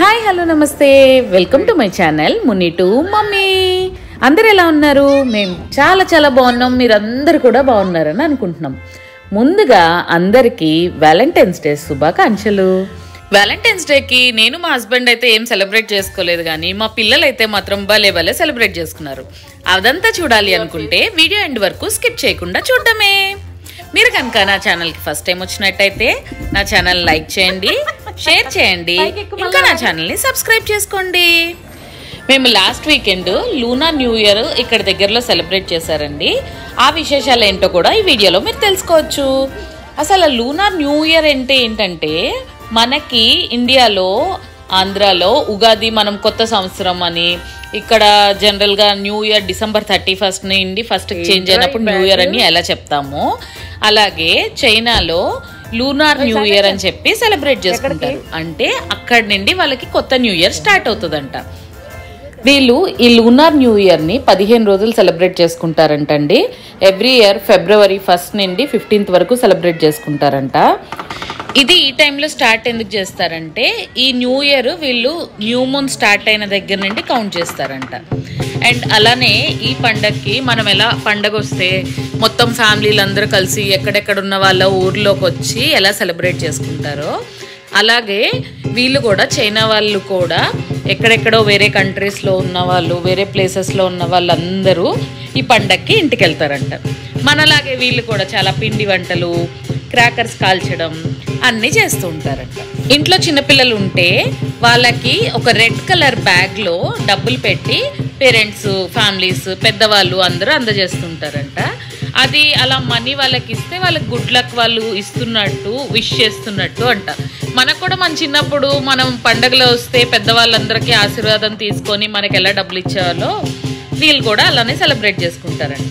Hi hello namaste welcome to my channel Muni to mummy అందరు ఎలా ఉన్నారు మేము చాలా చాలా బాగున్నాం మీరందరూ కూడా బాగున్నారని అనుకుంటున్నాం ముందుగా అందరికీ వ్యాలంటైన్స్ డే శుభాకాంక్షలు వ్యాలంటైన్స్ డేకి నేను మా హస్బెండ్ అయితే ఏం సెలబ్రేట్ చేసుకోలేదు కానీ మా పిల్లలు అయితే మాత్రం భలే భలే సెలబ్రేట్ చేసుకున్నారు అదంతా చూడాలి అనుకుంటే వీడియో ఎండ్ వరకు స్కిప్ చేయకుండా చూడడమే మీరు కనుక నా ఛానల్కి ఫస్ట్ టైం వచ్చినట్టయితే నా ఛానల్ లైక్ చేయండి షేర్ చేయండి ఇంకా నా ఛానల్ని సబ్స్క్రైబ్ చేసుకోండి మేము last weekend lunar new year ఇక్కడ దగ్గరలో సెలబ్రేట్ చేశారండి ఆ విశేషాలు ఏంటో కూడా ఈ వీడియోలో మీరు తెలుసుకోవచ్చు అసలు లూనా న్యూ ఇయర్ అంటే ఏంటంటే మనకి ఇండియాలో ఆంధ్రాలో ఉగాది మనం కొత్త సంవత్సరం అని ఇక్కడ జనరల్ గా new year December thirty first నుండి ఫస్ట్ చేంజ్ అయినప్పుడు న్యూ ఇయర్ అని ఎలా చెప్తాము అలాగే చైనాలో లూనార్ న్యూ ఇయర్ అని చెప్పి సెలబ్రేట్ చేసుకుంటారు అంటే అక్కడి నుండి వాళ్ళకి కొత్త న్యూ ఇయర్ స్టార్ట్ అవుతుందంట వీళ్ళు ఈ లూనార్ న్యూ ఇయర్ని పదిహేను రోజులు సెలబ్రేట్ చేసుకుంటారంటండి ఎవ్రీ ఇయర్ ఫిబ్రవరి ఫస్ట్ నుండి ఫిఫ్టీన్త్ వరకు సెలబ్రేట్ చేసుకుంటారంట ఇది ఈ టైంలో స్టార్ట్ ఎందుకు చేస్తారంటే ఈ న్యూ ఇయర్ వీళ్ళు న్యూ మూన్ స్టార్ట్ అయిన దగ్గర నుండి కౌంట్ చేస్తారంట అండ్ అలానే ఈ పండగకి మనం ఎలా పండగ వస్తే మొత్తం ఫ్యామిలీలు అందరూ కలిసి ఎక్కడెక్కడ ఉన్న వాళ్ళ ఊర్లోకి వచ్చి ఎలా సెలబ్రేట్ చేసుకుంటారో అలాగే వీళ్ళు కూడా చైనా వాళ్ళు కూడా ఎక్కడెక్కడో వేరే కంట్రీస్లో ఉన్న వాళ్ళు వేరే ప్లేసెస్లో ఉన్న వాళ్ళందరూ ఈ పండక్కి ఇంటికి వెళ్తారంట మనలాగే వీళ్ళు కూడా చాలా పిండి వంటలు క్రాకర్స్ కాల్చడం అన్నీ చేస్తూ ఉంటారంట ఇంట్లో చిన్నపిల్లలు ఉంటే వాళ్ళకి ఒక రెడ్ కలర్ బ్యాగ్లో డబ్బులు పెట్టి పేరెంట్స్ ఫ్యామిలీస్ పెద్దవాళ్ళు అందరూ అందజేస్తుంటారంట అది అలా మనీ వాళ్ళకి ఇస్తే వాళ్ళకి గుడ్ లక్ వాళ్ళు ఇస్తున్నట్టు విష్ చేస్తున్నట్టు అంట మనకు కూడా మన చిన్నప్పుడు మనం పండగలో వస్తే పెద్దవాళ్ళందరికీ ఆశీర్వాదం తీసుకొని మనకి ఎలా డబ్బులు ఇచ్చేవాళ్ళో వీళ్ళు కూడా అలానే సెలబ్రేట్ చేసుకుంటారంట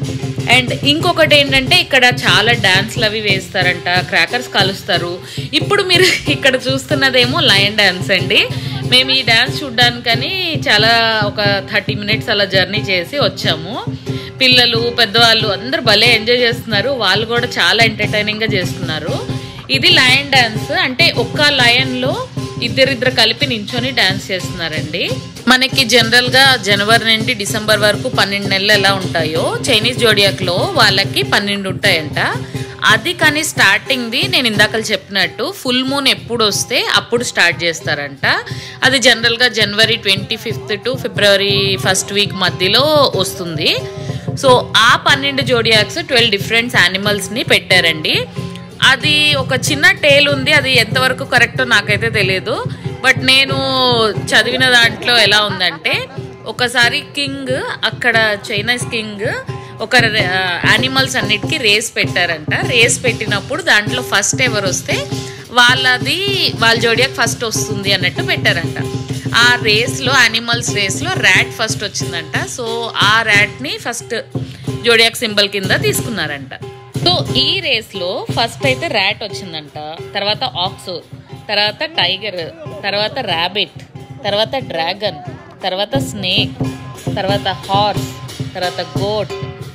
అండ్ ఇంకొకటి ఏంటంటే ఇక్కడ చాలా డాన్స్లు అవి వేస్తారంట క్రాకర్స్ కాలుస్తారు ఇప్పుడు మీరు ఇక్కడ చూస్తున్నదేమో లయన్ డాన్స్ అండి మేము ఈ డాన్స్ చూడ్డానికని చాలా ఒక థర్టీ మినిట్స్ అలా జర్నీ చేసి వచ్చాము పిల్లలు పెద్దవాళ్ళు అందరూ భలే ఎంజాయ్ చేస్తున్నారు వాళ్ళు కూడా చాలా ఎంటర్టైనింగ్గా చేస్తున్నారు ఇది లయన్ డాన్స్ అంటే ఒక్క లయన్లో ఇద్దరిద్దరు కలిపి నించొని డాన్స్ చేస్తున్నారండి మనకి జనరల్ గా జనవరి నుండి డిసెంబర్ వరకు పన్నెండు నెలలు ఎలా ఉంటాయో చైనీస్ జోడియాక్ లో వాళ్ళకి పన్నెండు ఉంటాయంట అది కానీ స్టార్టింగ్ది నేను ఇందాక చెప్పినట్టు ఫుల్ మూన్ ఎప్పుడు వస్తే అప్పుడు స్టార్ట్ చేస్తారంట అది జనరల్గా January twenty fifth to February first week మధ్యలో వస్తుంది సో ఆ పన్నెండు జోడియాక్స్ ట్వెల్వ్ డిఫరెంట్ యానిమల్స్ని పెట్టారండి అది ఒక చిన్న టేల్ ఉంది అది ఎంతవరకు కరెక్టో నాకైతే తెలియదు బట్ నేను చదివిన దాంట్లో ఎలా ఉందంటే ఒకసారి కింగ్ అక్కడ చైనీస్ కింగ్ ఒక యానిమల్స్ అన్నిటికీ రేస్ పెట్టారంట రేస్ పెట్టినప్పుడు దాంట్లో ఫస్ట్ ఎవరు వస్తే వాళ్ళది వాళ్ళ జోడియాక్ ఫస్ట్ వస్తుంది అన్నట్టు పెట్టారంట ఆ రేస్లో యానిమల్స్ రేస్లో ర్యాట్ ఫస్ట్ వచ్చిందంట సో ఆ ర్యాట్ని ఫస్ట్ జోడియాక్ సింబల్ కింద తీసుకున్నారంట సో ఈ రేస్లో ఫస్ట్ అయితే ర్యాట్ వచ్చిందంట తర్వాత ఆక్స్ తర్వాత టైగర్ తర్వాత ర్యాబిట్ తర్వాత డ్రాగన్ తర్వాత స్నేక్ తర్వాత హార్స్ తర్వాత గోట్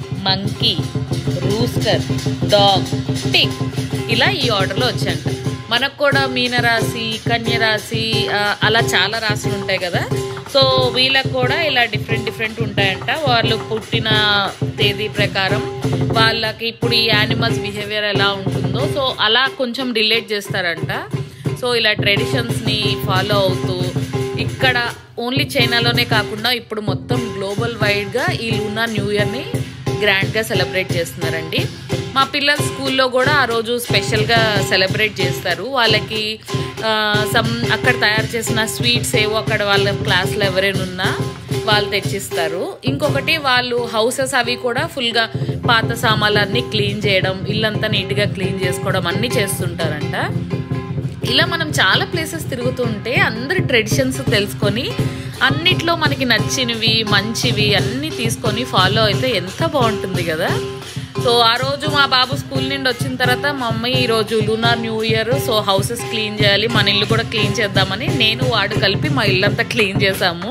మంకీ రూస్టర్ డాగ్ టిక్ ఇలా ఈ ఆర్డర్లో వచ్చాయంట మనకు కూడా మీనరాశి కన్యరాశి ఆ, అలా చాలా రాశులు ఉంటాయి కదా సో వీళ్ళకు కూడా ఇలా డిఫరెంట్ డిఫరెంట్ ఉంటాయంట వాళ్ళు పుట్టిన తేదీ ప్రకారం వాళ్ళకి ఇప్పుడు ఈ యానిమల్స్ బిహేవియర్ ఎలా ఉంటుందో సో అలా కొంచెం రిలేట్ చేస్తారంట సో ఇలా ట్రెడిషన్స్ని ఫాలో అవుతూ ఇక్కడ ఓన్లీ చైనాలోనే కాకుండా ఇప్పుడు మొత్తం గ్లోబల్ వైడ్గా ఈ లూనా న్యూ ఇయర్ని గ్రాండ్గా సెలబ్రేట్ చేస్తున్నారండి మా పిల్లల స్కూల్లో కూడా ఆ రోజు స్పెషల్గా సెలబ్రేట్ చేస్తారు వాళ్ళకి సమ్ అక్కడ తయారు చేసిన స్వీట్స్ ఏవో అక్కడ వాళ్ళ క్లాస్లో ఎవరైనా ఉన్నా వాళ్ళు తెచ్చిస్తారు ఇంకొకటి వాళ్ళు హౌసెస్ అవి కూడా ఫుల్గా పాత సామాన్లన్నీ క్లీన్ చేయడం ఇల్లంతా నీట్గా క్లీన్ చేసుకోవడం అన్నీ చేస్తుంటారంట ఇలా మనం చాలా ప్లేసెస్ తిరుగుతూ ఉంటే అందరి ట్రెడిషన్స్ తెలుసుకొని అన్నిట్లో మనకి నచ్చినవి మంచివి అన్నీ తీసుకొని ఫాలో అయితే ఎంత బాగుంటుంది కదా సో ఆ రోజు మా బాబు స్కూల్ నుండి వచ్చిన తర్వాత మా మమ్మీ ఈరోజు lunar new year so houses clean చేయాలి మన ఇల్లు కూడా క్లీన్ చేద్దామని నేను వాడు కలిపి మా ఇల్లంతా క్లీన్ చేసాము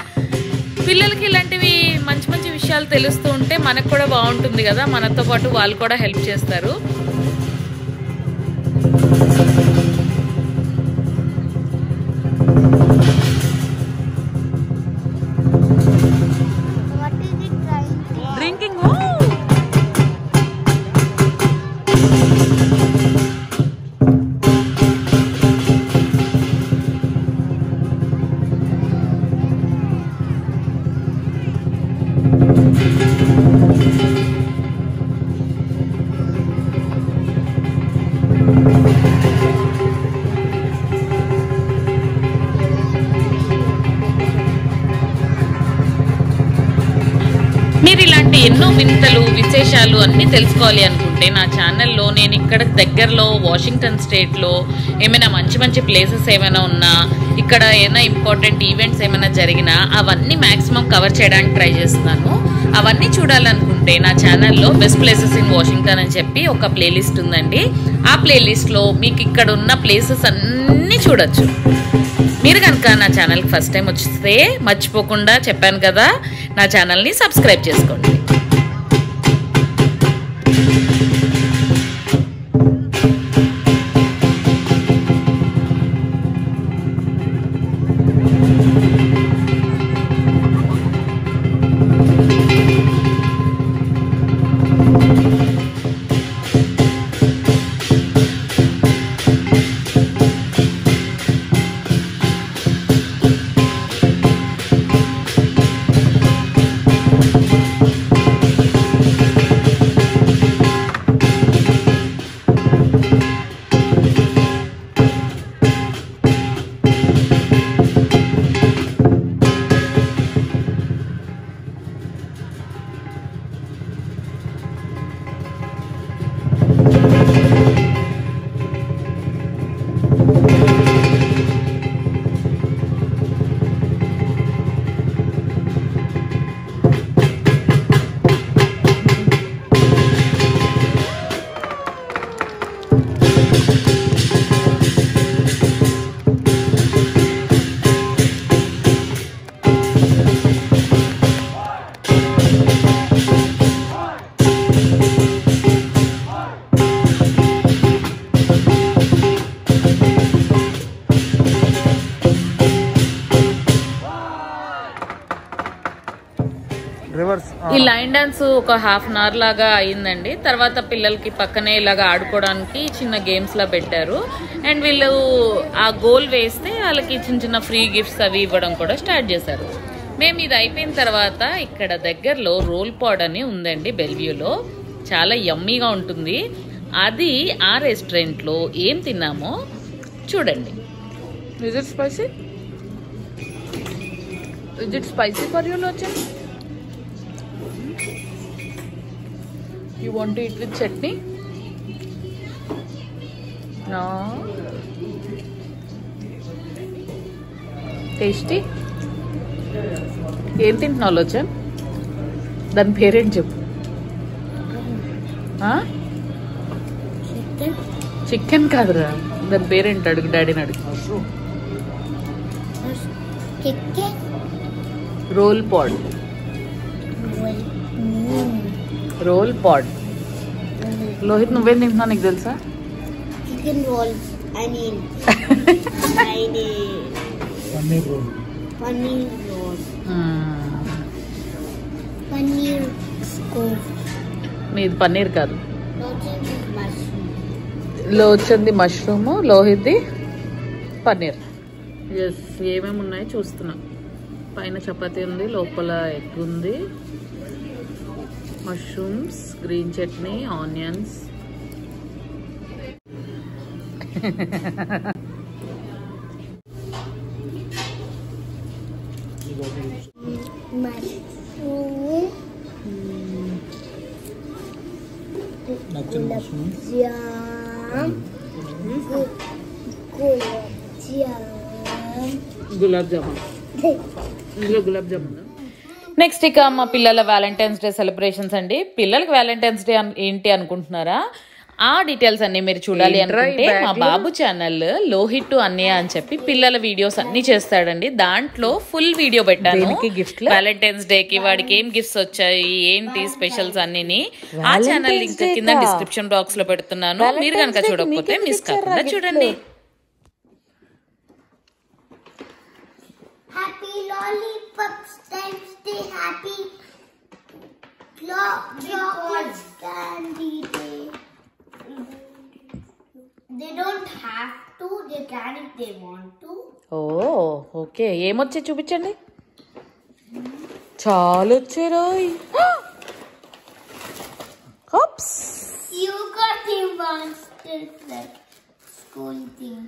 పిల్లలకి ఇలాంటివి మంచి మంచి విషయాలు తెలుస్తూ ఉంటే మనకు కూడా బాగుంటుంది కదా మనతో పాటు వాళ్ళు కూడా హెల్ప్ చేస్తారు వింతలు విశేషాలు అన్నీ తెలుసుకోవాలి అనుకుంటే నా ఛానల్లో నేను ఇక్కడ దగ్గరలో వాషింగ్టన్ స్టేట్లో ఏమైనా మంచి మంచి ప్లేసెస్ ఏమైనా ఉన్నా ఇక్కడ ఏమైనా ఇంపార్టెంట్ ఈవెంట్స్ ఏమైనా జరిగినా అవన్నీ మ్యాక్సిమం కవర్ చేయడానికి ట్రై చేస్తున్నాను అవన్నీ చూడాలనుకుంటే నా ఛానల్లో బెస్ట్ ప్లేసెస్ ఇన్ వాషింగ్టన్ అని చెప్పి ఒక ప్లేలిస్ట్ ఉందండి ఆ ప్లేలిస్ట్లో మీకు ఇక్కడ ఉన్న ప్లేసెస్ అన్నీ చూడొచ్చు మీరు కనుక నా ఛానల్కి ఫస్ట్ టైం వచ్చిస్తే మర్చిపోకుండా చెప్పాను కదా నా ఛానల్ని సబ్స్క్రైబ్ చేసుకోండి రివర్స్ ఈ లైన్ డాన్స్ ఒక హాఫ్ అన్ అవర్ లాగా అయిందండి తర్వాత పిల్లలకి పక్కనే ఇలాగా ఆడుకోవడానికి చిన్న గేమ్స్ లా పెట్టారు అండ్ వీళ్ళు ఆ గోల్ వేస్తే వాళ్ళకి చిన్న చిన్న ఫ్రీ గిఫ్ట్స్ అవి ఇవ్వడం కూడా స్టార్ట్ చేశారు మేము ఇది అయిపోయిన తర్వాత ఇక్కడ దగ్గరలో రోల్ పాడ్ అని ఉందండి బెల్వ్యూలో చాలా యమ్మీగా ఉంటుంది అది ఆ రెస్టారెంట్లో ఏం తిన్నామో చూడండి Is it spicy? Is it spicy for you, Lochan? You want to eat with chutney? No. Tasty? ఏం తింటున్నావు లోచన్ దాని పేరేంటి చెప్పు చికెన్ కాదురా దాని పేరేంటి అడుగు డాడీని అడుగు Chicken రోల్ పాడ్ roll. Mm. రోల్ పాడ్ లోహిత్ నువ్వేం తింటున్నావు నీకు తెలుసా Chicken rolls. I mean, I need paneer roll paneer rolls. Paneer scoop. మీది పన్నీర్ కాదు Lotus mushroom. లోచంది మష్రూమ్ లోహిత్ది పన్నీర్ ఎస్ ఏమేమి ఉన్నాయో చూస్తున్నా పైన చపాతీ ఉంది లోపల ఎగ్ ఉంది mushrooms green chutney onions Mushroom. నచ్చిన mushroom Jam. Gulab jam. Gulab jamun ఇందులో గులాబ్ జామున్ నెక్స్ట్ ఇక మా పిల్లల వ్యాలంటైన్స్ డే సెలబ్రేషన్స్ అండి పిల్లలకి వ్యాలంటైన్స్ డే అన్- ఏంటి అనుకుంటున్నారా ఆ డీటెయిల్స్ అన్ని మీరు చూడాలి ఏంట్రా ఈ అనుకుంటే మా bag లో? బాబు ఛానల్ లోహిట్ అన్నయ్య అని చెప్పి పిల్లల వీడియోస్ అన్ని చేస్తాడండి దాంట్లో ఫుల్ వీడియో పెట్టాను దేనికి gift లా? వ్యాలంటైన్స్ డే కి వాడికి ఏం గిఫ్ట్స్ వచ్చాయి ఏంటి స్పెషల్స్ అన్నిని ఆ Valentine's ఛానల్ లింక్ Day కింద కా? డిస్క్రిప్షన్ బాక్స్ లో పెడుతున్నాను మీరు Valentine's కనుక Day కి చూడకపోతే మీకేం మిస్ ఇచ్చారా కాకుండా gift లు? చూడండి Happy lollipops times day. Happy clo- chocolates candy day. They don't have to. They can if they want to. Oh okay ఏమొచ్చాయి చూపించండి చాలా వచ్చాయి రోయ్ హప్స్ You got the monster truck school thing.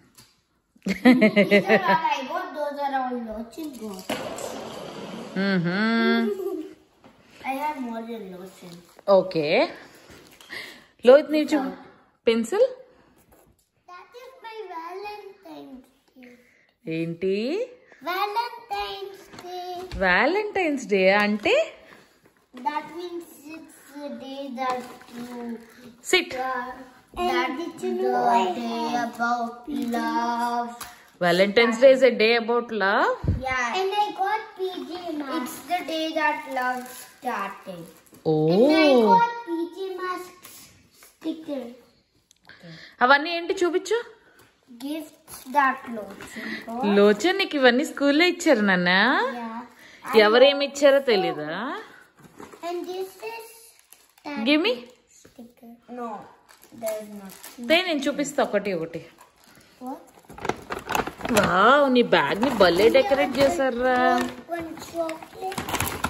These are all I got. Those are all Lochin got. Hmm. I have more than lotion. Okay Lohit నీ చూ pencil That is my Valentine's Day. ఏంటి Valentine's Day. Valentine's day అంటే That means it's the day that you sit that did you know the day about love. Valentine's day is a day about love Yeah. And I got PJ Masks. It's the day that love started. Oh And I got PJ Masks sticker. అవన్నీ ఏంటి చూపించు Gifts that lotion got. లోచన్ నీకు ఇవన్నీ స్కూల్లో ఇచ్చారు నాన్న Yeah. ఎవరేమి ఇచ్చారో తెలీదా And this is that give me sticker. No, there's not. దే నేను చూపిస్తా ఒకటి ఒకటి What? వావ్ నీ బ్యాగ్ ని భలే డెకరేట్ చేశారా One chocolate.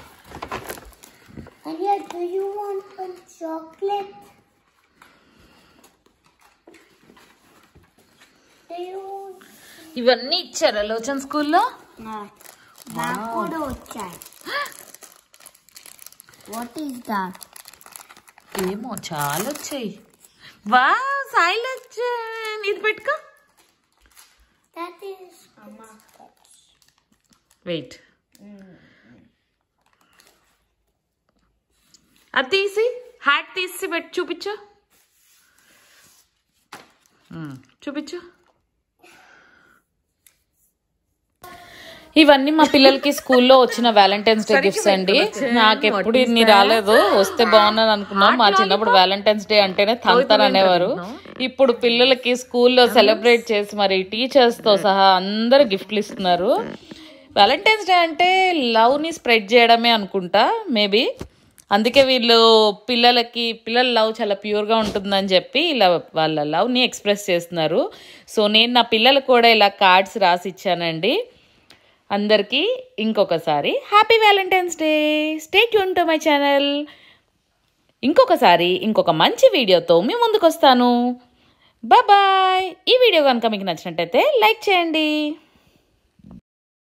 And yeah, do you want one chocolate? Do you want? ఇవన్నీ ఇచ్చారా లోచన్ స్కూల్లో No. That photo check. What is that? ఏమో చాలా వచ్చాయి వా సాయిల్ వచ్చాయి ఇది పెట్టుకో That is Mama. వెయిట్ అది తీసి హ్యాట్ తీసి పెట్టి చూపించు మ్మ్, చూపించు ఇవన్నీ మా పిల్లలకి స్కూల్లో వచ్చిన వ్యాలంటైన్స్ డే గిఫ్ట్స్ అండి నాకు ఎప్పుడు ఇన్ని రాలేదు వస్తే బాగున్నాను అనుకున్నాం మా చిన్నప్పుడు వ్యాలంటైన్స్ డే అంటేనే తంతర్ అనేవారు ఇప్పుడు పిల్లలకి స్కూల్లో సెలబ్రేట్ చేసి మరి టీచర్స్ తో సహా అందరు గిఫ్ట్లు ఇస్తున్నారు వ్యాలంటైన్స్ డే అంటే లవ్ ని స్ప్రెడ్ చేయడమే అనుకుంటా మేబీ అందుకే వీళ్ళు పిల్లలకి పిల్లల లవ్ చాలా ప్యూర్గా ఉంటుందని చెప్పి ఇలా వాళ్ళ లవ్ని ఎక్స్ప్రెస్ చేస్తున్నారు సో నేను నా పిల్లలకు కూడా ఇలా కార్డ్స్ రాసి ఇచ్చానండి అందరికీ ఇంకొకసారి happy Valentine's day stay tune to my channel ఇంకొకసారి ఇంకొక మంచి వీడియోతో మీ ముందుకు వస్తాను బాయ్ ఈ వీడియో కనుక మీకు నచ్చినట్టయితే లైక్ చేయండి